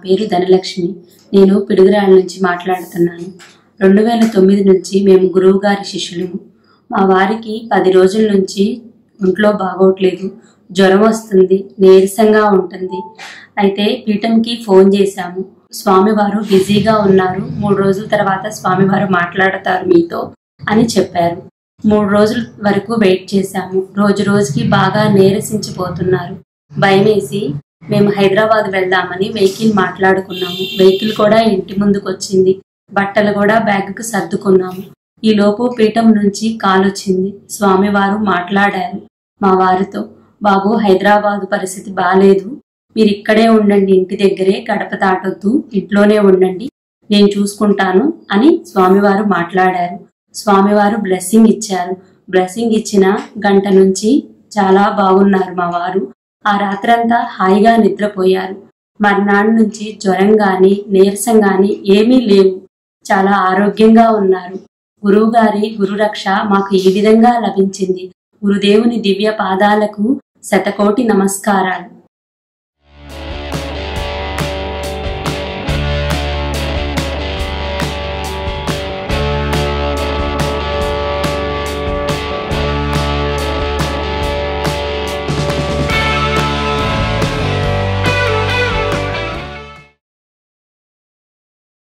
పేరు ధనలక్ష్మి నేను పిడుగురాళ్ళ నుంచి మాట్లాడుతున్నాను రెండు వేల తొమ్మిది నుంచి మేము గురువు గారి శిష్యులము మా వారికి పది రోజుల నుంచి ఒంట్లో బాగోట్లేదు జ్వరం వస్తుంది నీరసంగా ఉంటుంది అయితే పీఠంకి ఫోన్ చేశాము స్వామివారు బిజీగా ఉన్నారు మూడు రోజుల తర్వాత స్వామివారు మాట్లాడతారు మీతో అని చెప్పారు మూడు రోజుల వరకు వెయిట్ చేశాము రోజు రోజుకి బాగా నీరసించిపోతున్నారు భయమేసి మేము హైదరాబాద్ వెళ్దామని వెహికల్ మాట్లాడుకున్నాము వెహికల్ కూడా ఇంటి ముందుకు వచ్చింది బట్టలు కూడా బ్యాగ్కు సర్దుకున్నాము ఈ లోపు పీఠం నుంచి కాల్ వచ్చింది స్వామివారు మాట్లాడారు మా వారితో బాబు హైదరాబాదు పరిస్థితి బాగాలేదు మీరు ఇక్కడే ఉండండి ఇంటి దగ్గరే గడప దాటొద్దు ఇంట్లోనే ఉండండి నేను చూసుకుంటాను అని స్వామివారు మాట్లాడారు స్వామివారు బ్లెస్సింగ్ ఇచ్చారు బ్లెస్సింగ్ ఇచ్చిన గంట నుంచి చాలా బాగున్నారు మా వారు ఆ రాత్రంతా హాయిగా నిద్రపోయారు మర్నాడు నుంచి జ్వరం గాని నీరసం గాని ఏమీ లేవు చాలా ఆరోగ్యంగా ఉన్నారు గురువు గారి గురురక్ష మాకు ఈ విధంగా లభించింది గురుదేవుని దివ్య పాదాలకు శతకోటి నమస్కారాలు